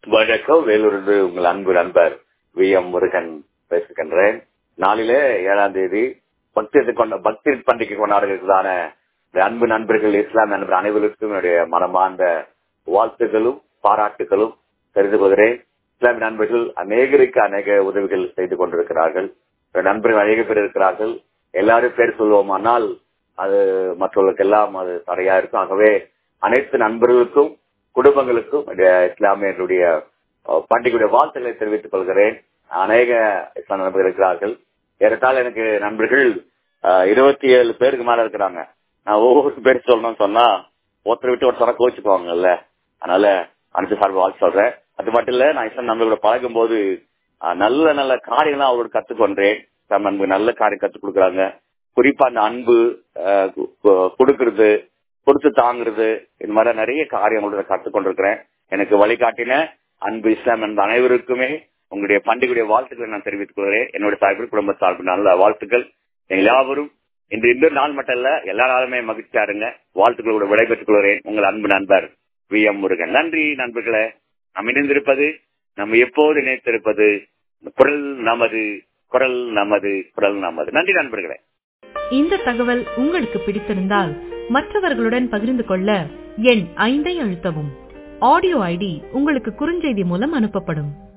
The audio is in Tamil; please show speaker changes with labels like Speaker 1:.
Speaker 1: வணக்கம் வேலூரிலிருந்து உங்கள் அன்பு நண்பர் வி எம் முருகன் பேசுகின்றேன் நாளிலே ஏழாம் தேதி பக்தி கொண்ட பக்தி பண்டிகை கொண்டாடுகிறதான அன்பு நண்பர்கள் இஸ்லாம் நண்பர் அனைவருக்கும் என்னுடைய மனமார்ந்த வாழ்த்துகளும் பாராட்டுகளும் தெரிந்து கொள்கிறேன் இஸ்லாமிய நண்பர்கள் அநேகருக்கு அநேக உதவிகள் செய்து கொண்டிருக்கிறார்கள் நண்பர்கள் அநேக பேர் இருக்கிறார்கள் எல்லாரும் பேர் சொல்லுவோமானால் அது மற்றவர்களுக்கு எல்லாம் அது தடையா இருக்கும் ஆகவே அனைத்து நண்பர்களுக்கும் குடும்பங்களுக்கும் இஸ்லாமியர்களுடைய பண்டிகையுடைய வாழ்த்துக்களை தெரிவித்துக் கொள்கிறேன் அநேக இஸ்லாமிய நண்பர்கள் இருக்கிறார்கள் ஏறத்தால் எனக்கு நண்பர்கள் இருபத்தி ஏழு பேருக்கு மேல இருக்கிறாங்க நான் ஒவ்வொரு பேர் சொல்லணும்னு சொன்னா ஒருத்தர் விட்டு ஒருத்தர கோச்சுக்குவாங்கல்ல அதனால அனைத்து சார்பு வாழ்த்து சொல்றேன் அது மட்டும் இல்ல நான் இஸ்லாம் நண்பர்களோட பழகும் போது நல்ல நல்ல காரியங்களாம் அவரோட கத்துக்கொண்டேன் நண்பர்கள் நல்ல காரியம் கத்துக் கொடுக்குறாங்க குறிப்பா அந்த அன்பு கொடுக்கறது கொடுத்து தாங்குறது இந்த மாதிரி நிறைய காரியங்களோட கற்றுக்கொண்டிருக்கிறேன் எனக்கு வழிகாட்டின அன்பு இஸ்லாம் என்ற அனைவருக்குமே உங்களுடைய பண்டிகையுடைய வாழ்த்துக்களை நான் தெரிவித்துக் கொள்கிறேன் என்னுடைய சார்பில் குடும்ப சார்பில் நல்ல வாழ்த்துக்கள் எங்கள் யாவரும் இன்று இந்த நாள் மட்டும் இல்ல எல்லா நாளுமே மகிழ்ச்சியா இருங்க வாழ்த்துக்களோடு விடைபெற்றுக் கொள்கிறேன் உங்கள் அன்பு நண்பர் வி எம் முருகன் நன்றி நண்பர்களே நாம் இணைந்திருப்பது நம்ம எப்போது இணைத்திருப்பது குரல் நமது குரல் நமது குரல் நமது நன்றி நண்பர்களே
Speaker 2: இந்த தகவல் உங்களுக்கு பிடித்திருந்தால் மற்றவர்களுடன் பகிர்ந்து கொள்ள எண் ஐந்தை அழுத்தவும் ஆடியோ ஐடி உங்களுக்கு குறுஞ்செய்தி மூலம் அனுப்பப்படும்